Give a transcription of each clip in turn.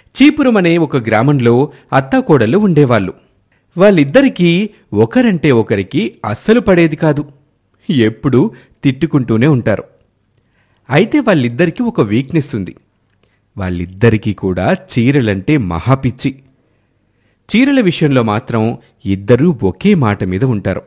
చీపురం అనే ఒక గ్రామంలో అత్తాకోడలు ఉండేవాళ్ళు వాళ్ళిద్దరికీ ఒకరంటే ఒకరికి అస్సలు పడేది కాదు ఎప్పుడూ తిట్టుకుంటూనే ఉంటారు అయితే వాళ్ళిద్దరికీ ఒక వీక్నెస్ ఉంది వాళ్ళిద్దరికీ కూడా చీరలంటే మహాపిచ్చి చీరల విషయంలో మాత్రం ఇద్దరూ ఒకే మాట మీద ఉంటారు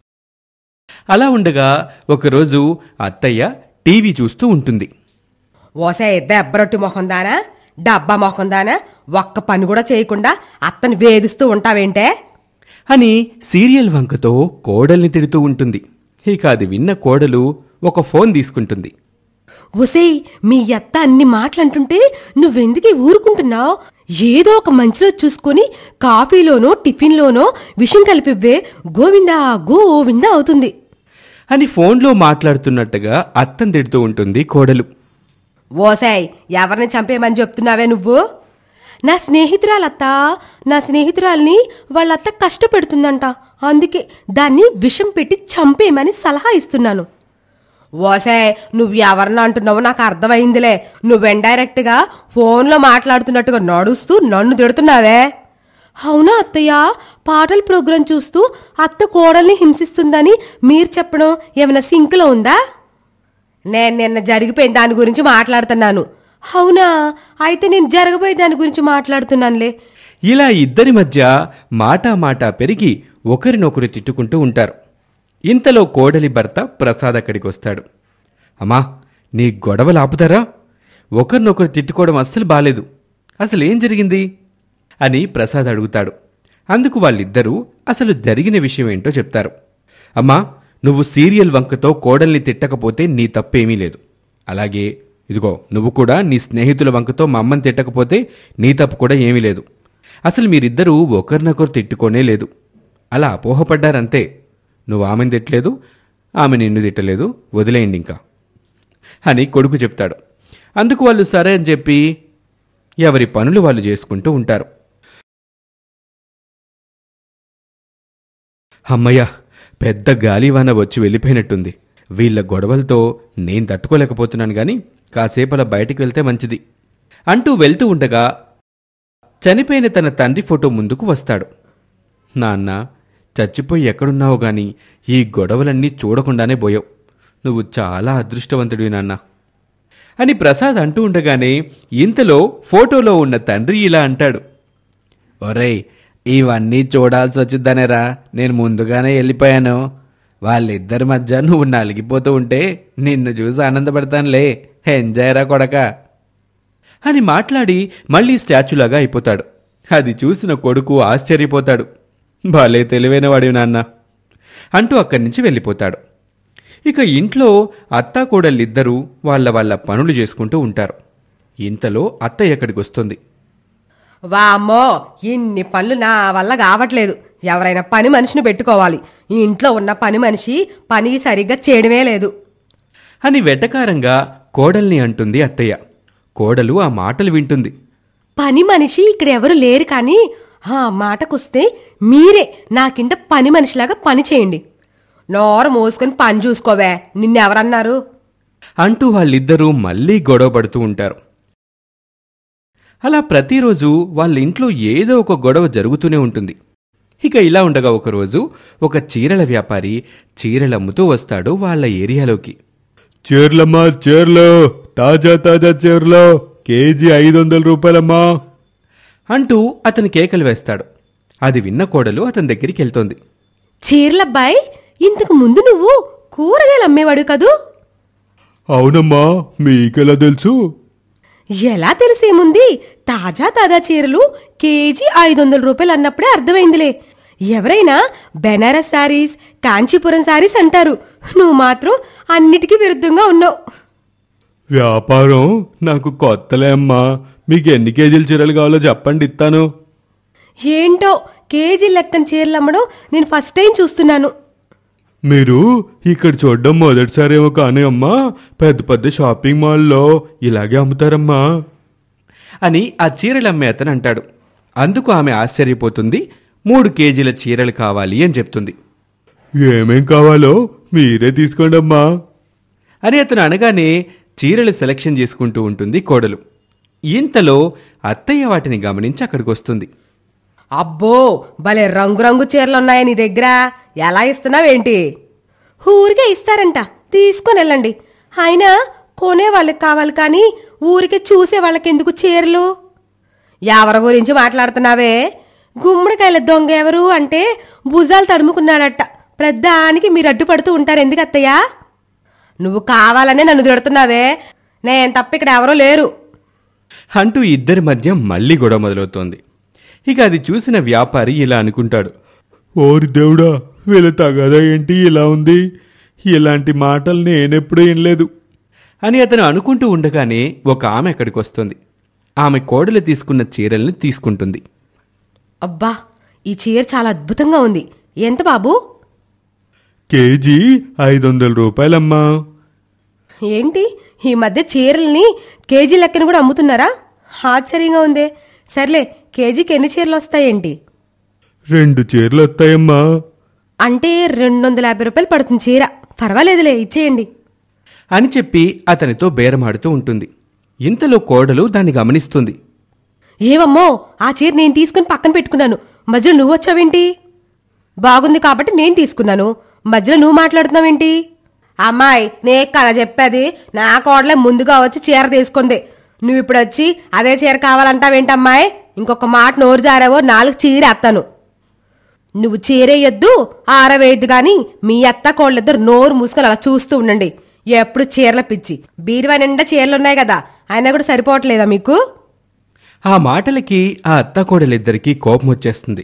అలా ఉండగా ఒకరోజు అత్తయ్య టీవీ చూస్తూ ఉంటుంది ఓసే దెబ్బరొట్టి మొహం దానా డబ్బా మొహం దానా ఒక్క పని కూడా చేయకుండా అత్తని వేధిస్తూ ఉంటావేంటే అని సీరియల్ వంకతో కోడల్ని తిడుతూ ఉంటుంది ఇక అది విన్న కోడలు ఒక ఫోన్ తీసుకుంటుంది ఒసేయ్ మీ అత్త అన్ని మాటలంటుంటే నువ్వెందుకు ఊరుకుంటున్నావు ఏదో ఒక మంచిలో చూసుకొని కాఫీలోనో టిఫిన్లోనో విషం కలిపివ్వే గోవిందా గోవిందా అవుతుంది అని ఫోన్లో మాట్లాడుతున్నట్టుగా అత్తం తిడుతూ ఉంటుంది కోడలు ఓసాయ్ ఎవరిని చంపేయమని చెప్తున్నావే నువ్వు నా స్నేహితురాలత్త నా స్నేహితురాల్ని వాళ్ళత్త కష్టపెడుతుందంట అందుకే దాన్ని విషం పెట్టి చంపేయమని సలహా ఇస్తున్నాను ఓసాయ్ నువ్వు ఎవరిని అంటున్నావో నాకు అర్థమైందిలే నువ్వు ఇండైరెక్ట్గా ఫోన్లో మాట్లాడుతున్నట్టుగా నడుస్తూ నన్ను తిడుతున్నావే అవునా అత్తయ్య పాటల ప్రోగ్రాం చూస్తూ అత్త కోడల్ని హింసిస్తుందని మీరు చెప్పడం ఏమైనా సింక్లో ఉందా నేను నిన్న జరిగిపోయిన దాని గురించి మాట్లాడుతున్నాను అవునా అయితే నేను జరగబోయే దాని గురించి మాట్లాడుతున్నానులే ఇలా ఇద్దరి మధ్య మాటా మాటా పెరిగి ఒకరినొకరు తిట్టుకుంటూ ఉంటారు ఇంతలో కోడలి భర్త ప్రసాద్ అక్కడికి వస్తాడు అమ్మా నీ గొడవలు ఆపుతారా ఒకరినొకరు తిట్టుకోవడం అస్సలు బాలేదు అసలు ఏం జరిగింది అని ప్రసాద్ అడుగుతాడు అందుకు వాళ్ళిద్దరూ అసలు జరిగిన విషయం ఏంటో చెప్తారు అమ్మా నువ్వు సీరియల్ వంకతో కోడల్ని తిట్టకపోతే నీ తప్పేమీ లేదు అలాగే ఇదిగో నువ్వు కూడా నీ స్నేహితుల వంకతో మా అమ్మని తిట్టకపోతే నీ తప్పు కూడా ఏమీ లేదు అసలు మీరిద్దరూ ఒకరినొకరు తిట్టుకోనే లేదు అలా అపోహపడ్డారంతే నువ్వు ఆమెను తిట్టలేదు ఆమె నిన్ను తిట్టలేదు వదిలేయండి ఇంకా అని కొడుకు చెప్తాడు అందుకు వాళ్ళు సరే అని చెప్పి ఎవరి పనులు వాళ్ళు చేసుకుంటూ ఉంటారు అమ్మయ్య పెద్ద గాలివాన వచ్చి వెళ్ళిపోయినట్టుంది వీళ్ళ గొడవలతో నేను తట్టుకోలేకపోతున్నాను గాని కాసేపు అలా బయటికి వెళ్తే మంచిది అంటూ వెళ్తూ ఉండగా చనిపోయిన తన తండ్రి ఫోటో ముందుకు వస్తాడు నాన్న చచ్చిపోయి ఎక్కడున్నావు గాని ఈ గొడవలన్నీ చూడకుండానే పోయావు నువ్వు చాలా అదృష్టవంతుడివి నాన్న అని ప్రసాద్ అంటూ ఉండగానే ఇంతలో ఫోటోలో ఉన్న తండ్రి ఇలా అంటాడు ఒరేయ్ ఇవన్నీ చూడాల్సి వచ్చిద్దనేరా నేను ముందుగానే వెళ్ళిపోయాను వాళ్ళిద్దరి మధ్య నువ్వు నలిగిపోతూ ఉంటే నిన్ను చూసి ఆనందపడతానులే ఎంజాయ్ రా కొడక అని మాట్లాడి మళ్ళీ స్టాచ్యూలాగా అయిపోతాడు అది చూసిన కొడుకు ఆశ్చర్యపోతాడు భలే తెలివైనవాడివి నాన్న అంటూ అక్కడి నుంచి వెళ్ళిపోతాడు ఇక ఇంట్లో అత్తా కోడళ్ళిద్దరూ వాళ్ళ వాళ్ళ పనులు చేసుకుంటూ ఉంటారు ఇంతలో అత్త ఎక్కడికి వస్తుంది వామ్మో ఇన్ని పనులు నా వల్ల కావట్లేదు ఎవరైనా పని మనిషిని పెట్టుకోవాలి ఈ ఇంట్లో ఉన్న పని మనిషి పని సరిగ్గా చేయడమే లేదు అని వెటకారంగా కోడల్ని అంటుంది అత్తయ్య కోడలు ఆ మాటలు వింటుంది పని మనిషి ఇక్కడ ఎవరు లేరు కానీ ఆ మాటకొస్తే మీరే నా కింద పని మనిషిలాగా పని చేయండి నోరు మోసుకొని పని చూసుకోవే నిన్నెవరన్నారు అంటూ వాళ్ళిద్దరూ మళ్ళీ గొడవ పడుతూ ఉంటారు అలా ప్రతిరోజు వాళ్ళ ఇంట్లో ఏదో ఒక గొడవ జరుగుతూనే ఉంటుంది ఇక ఇలా ఉండగా ఒకరోజు ఒక చీరల వ్యాపారి చీరలమ్ముతూ వస్తాడు వాళ్ళ ఏరియాలోకి చీరలమ్మా చీరలు తాజా తాజా చీరలు కేజీ ఐదు వందల రూపాయలమ్మా అంటూ అతని కేకలు వేస్తాడు అది విన్న కోడలు అతని దగ్గరికి వెళ్తోంది చీరలబ్బాయ్ ఇంతకు ముందు నువ్వు కూరగాయలు అమ్మేవాడు కదూ అవునమ్మా మీకెలా తెలుసు ఎలా తెలిసేముంది తాజా తాజా చీరలు కేజీ ఐదు వందల రూపాయలు అన్నప్పుడే అర్థమైందిలే ఎవరైనా బెనారస్ శారీస్ కాంచీపురం శారీస్ అంటారు నువ్వు మాత్రం అన్నిటికీ విరుద్ధంగా ఉన్నావు వ్యాపారం నాకు కొత్తలే అమ్మా మీకు ఎన్ని కేజీల చీరలు కావాలో చెప్పండి ఇస్తాను ఏంటో కేజీ లెక్కన చీరలు అమ్మడం నేను ఫస్ట్ టైం చూస్తున్నాను మీరు ఇక్కడ చూడడం మొదటిసారేమో కానీ అమ్మా పెద్ద పెద్ద షాపింగ్ మాల్లో ఇలాగే అమ్ముతారమ్మా అని ఆ చీరలు అమ్మే అతను అంటాడు అందుకు ఆమె ఆశ్చర్యపోతుంది మూడు కేజీల చీరలు కావాలి అని చెప్తుంది ఏమేం కావాలో మీరే తీసుకోండి అమ్మా అని అతను అనగానే చీరలు సెలక్షన్ చేసుకుంటూ ఉంటుంది కోడలు ఇంతలో అత్తయ్య వాటిని గమనించి అక్కడికి వస్తుంది అబ్బో భలే రంగురంగు చీరలున్నాయి నీ దగ్గర ఎలా ఇస్తున్నావేంటి ఊరికే ఇస్తారంట తీసుకొని వెళ్ళండి అయినా కొనే వాళ్ళకి కావాలి కానీ ఊరికే చూసే వాళ్ళకి ఎందుకు చీరలు ఎవరి గురించి మాట్లాడుతున్నావే గుమ్మడికాయల దొంగ ఎవరు అంటే భుజాలు తడుముకున్నాడట ప్రద్దానికి మీరు అడ్డుపడుతూ ఉంటారు ఎందుకు అత్తయ్య నువ్వు కావాలనే నన్ను తిడుతున్నావే నేను తప్ప ఇక్కడ ఎవరూ లేరు అంటూ ఇద్దరి మధ్య మళ్ళీ గొడవ మొదలవుతోంది ఇక అది చూసిన వ్యాపారి ఇలా అనుకుంటాడు ఓరి దేవుడా వీళ్ళ తగదా ఏంటి ఇలా ఉంది ఇలాంటి మాటలు నేనెప్పుడూ వినలేదు అని అతను అనుకుంటూ ఉండగానే ఒక ఆమె అక్కడికి వస్తుంది ఆమె కోడలు తీసుకున్న చీరల్ని తీసుకుంటుంది అబ్బా ఈ చీర చాలా అద్భుతంగా ఉంది ఎంత బాబు కేజీ ఐదు వందల రూపాయలమ్మా ఏంటి ఈ మధ్య చీరల్ని కేజీ లెక్కన కూడా అమ్ముతున్నారా ఆశ్చర్యంగా ఉందే సర్లే కేజీకి ఎన్ని చీరలు వస్తాయేంటి రెండు చీరలు వస్తాయమ్మా అంటే రెండు వందల యాభై రూపాయలు పడుతుంది చీర పర్వాలేదులే ఇచ్చేయండి అని చెప్పి అతనితో బేరమాడుతూ ఉంటుంది ఇంతలో కోడలు దాన్ని గమనిస్తుంది ఏవమ్మో ఆ చీర నేను తీసుకుని పక్కన పెట్టుకున్నాను మధ్యలో నువ్వు వచ్చావేంటి బాగుంది కాబట్టి నేను తీసుకున్నాను మధ్యలో నువ్వు మాట్లాడుతున్నావేంటి అమ్మాయి నే కదా చెప్పేది నా కోడలే ముందుగా వచ్చి చీర తీసుకుంది నువ్వు ఇప్పుడు వచ్చి అదే చీర కావాలంటావేంటమ్మాయి ఇంకొక మాట నోరు జారావో నాలుగు చీర ఎత్తాను నువ్వు చీరేయొద్దు ఆరవేయద్దు గాని మీ అత్త కోళ్ళిద్దరు నోరు మూసుకొని అలా చూస్తూ ఉండండి ఎప్పుడు చీరల పిచ్చి బీరువా నిండా చీరలున్నాయి కదా అయినా కూడా సరిపోవట్లేదా మీకు ఆ మాటలకి ఆ అత్త కోడలిద్దరికీ కోపం వచ్చేస్తుంది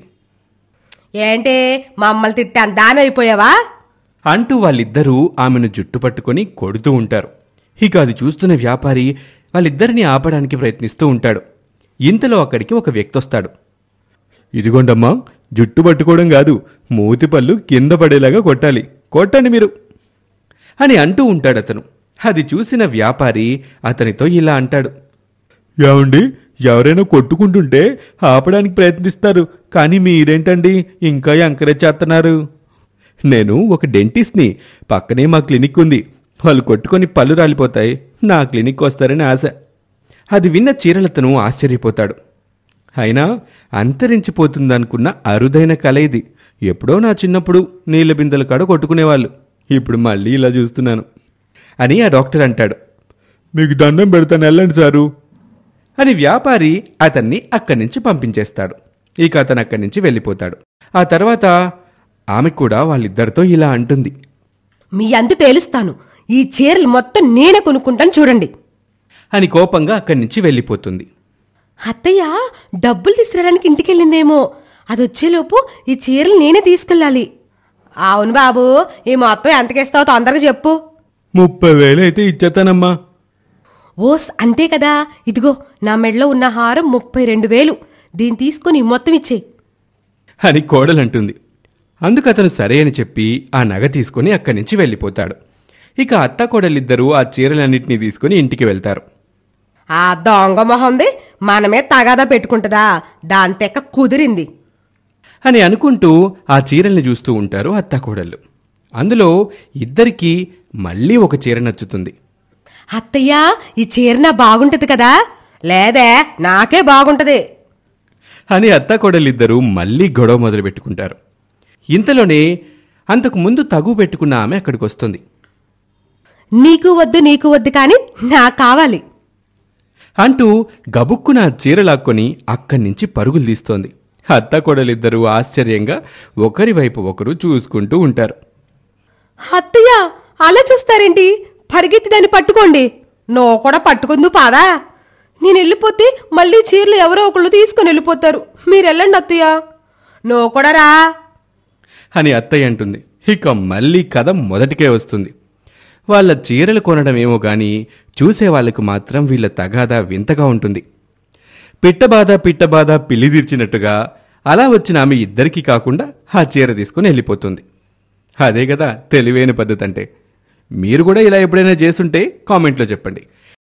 ఏంటి మమ్మల్ని తిట్టాను దాని అయిపోయావా అంటూ వాళ్ళిద్దరూ ఆమెను జుట్టు పట్టుకొని కొడుతూ ఉంటారు ఇక అది చూస్తున్న వ్యాపారి వాళ్ళిద్దరిని ఆపడానికి ప్రయత్నిస్తూ ఉంటాడు ఇంతలో అక్కడికి ఒక వ్యక్తి వస్తాడు ఇదిగోండమ్మా జుట్టు పట్టుకోవడం కాదు మూతి పళ్ళు కింద పడేలాగా కొట్టాలి కొట్టండి మీరు అని అంటూ ఉంటాడు అతను అది చూసిన వ్యాపారి అతనితో ఇలా అంటాడు ఏమండి ఎవరైనా కొట్టుకుంటుంటే ఆపడానికి ప్రయత్నిస్తారు కానీ మీరేంటండి ఇంకా ఎంకరేజ్ చేస్తున్నారు నేను ఒక డెంటిస్ట్ని పక్కనే మా క్లినిక్ ఉంది వాళ్ళు కొట్టుకొని పళ్ళు రాలిపోతాయి నా క్లినిక్ వస్తారని ఆశ అది విన్న చీరలతను ఆశ్చర్యపోతాడు అయినా అంతరించిపోతుందనుకున్న అరుదైన కల ఇది ఎప్పుడో నా చిన్నప్పుడు నీళ్ళ బిందెల కాడ కొట్టుకునేవాళ్ళు ఇప్పుడు మళ్ళీ ఇలా చూస్తున్నాను అని ఆ డాక్టర్ అంటాడు మీకు దండం పెడతాను వెళ్ళండి సారు అని వ్యాపారి అతన్ని అక్కడి నుంచి పంపించేస్తాడు ఇక అతను అక్కడి నుంచి వెళ్ళిపోతాడు ఆ తర్వాత ఆమె కూడా వాళ్ళిద్దరితో ఇలా అంటుంది మీ అంతు తేలుస్తాను ఈ చీరలు మొత్తం నేనే కొనుక్కుంటాను చూడండి అని కోపంగా అక్కడి నుంచి వెళ్ళిపోతుంది అత్తయ్య డబ్బులు తీసుకురావడానికి ఇంటికెళ్ళిందేమో అది వచ్చేలోపు ఈ చీరలు నేనే తీసుకెళ్ళాలి అవును బాబు ఈ మొత్తం ఎంతకిస్తావు తొందరగా చెప్పు ముప్పై వేలు అయితే ఇచ్చేస్తానమ్మా ఓస్ అంతే కదా ఇదిగో నా మెడలో ఉన్న హారం ముప్పై రెండు వేలు దీన్ని తీసుకుని మొత్తం ఇచ్చేయి అని కోడలంటుంది అందుకు అతను సరే అని చెప్పి ఆ నగ తీసుకుని అక్కడి నుంచి వెళ్ళిపోతాడు ఇక అత్త కోడలిద్దరూ ఆ చీరలన్నింటినీ తీసుకుని ఇంటికి వెళ్తారు ఆ దొంగ మొహంది మనమే తగాదా పెట్టుకుంటుందా దాని తెక్క కుదిరింది అని అనుకుంటూ ఆ చీరల్ని చూస్తూ ఉంటారు అత్త కోడళ్ళు అందులో ఇద్దరికీ మళ్ళీ ఒక చీర నచ్చుతుంది అత్తయ్య ఈ చీర నా బాగుంటది కదా లేదే నాకే బాగుంటది అని అత్త కోడలిద్దరూ మళ్ళీ గొడవ మొదలు పెట్టుకుంటారు ఇంతలోనే అంతకు ముందు తగు పెట్టుకున్న ఆమె అక్కడికి వస్తుంది నీకు వద్దు నీకు వద్దు కానీ నాకు కావాలి అంటూ గబుక్కున ఆ చీర లాక్కొని అక్కడి నుంచి పరుగులు తీస్తోంది అత్త కోడలిద్దరూ ఆశ్చర్యంగా ఒకరి వైపు ఒకరు చూసుకుంటూ ఉంటారు అత్తయ్య అలా చూస్తారేంటి పరిగెత్తి దాన్ని పట్టుకోండి నువ్వు కూడా పట్టుకుందు పాదా నేను వెళ్ళిపోతే మళ్ళీ చీరలు ఎవరో ఒకళ్ళు తీసుకుని వెళ్ళిపోతారు మీరు వెళ్ళండి అత్తయ్య నువ్వు కూడా రా అని అత్తయ్య అంటుంది ఇక మళ్ళీ కథ మొదటికే వస్తుంది వాళ్ళ చీరలు కొనడమేమో గాని చూసే వాళ్ళకు మాత్రం వీళ్ళ తగాదా వింతగా ఉంటుంది పిట్టబాధ పిట్టబాధ పిల్లి తీర్చినట్టుగా అలా వచ్చిన ఆమె ఇద్దరికీ కాకుండా ఆ చీర తీసుకుని వెళ్ళిపోతుంది అదే కదా తెలివైన పద్ధతి అంటే మీరు కూడా ఇలా ఎప్పుడైనా చేస్తుంటే కామెంట్లో చెప్పండి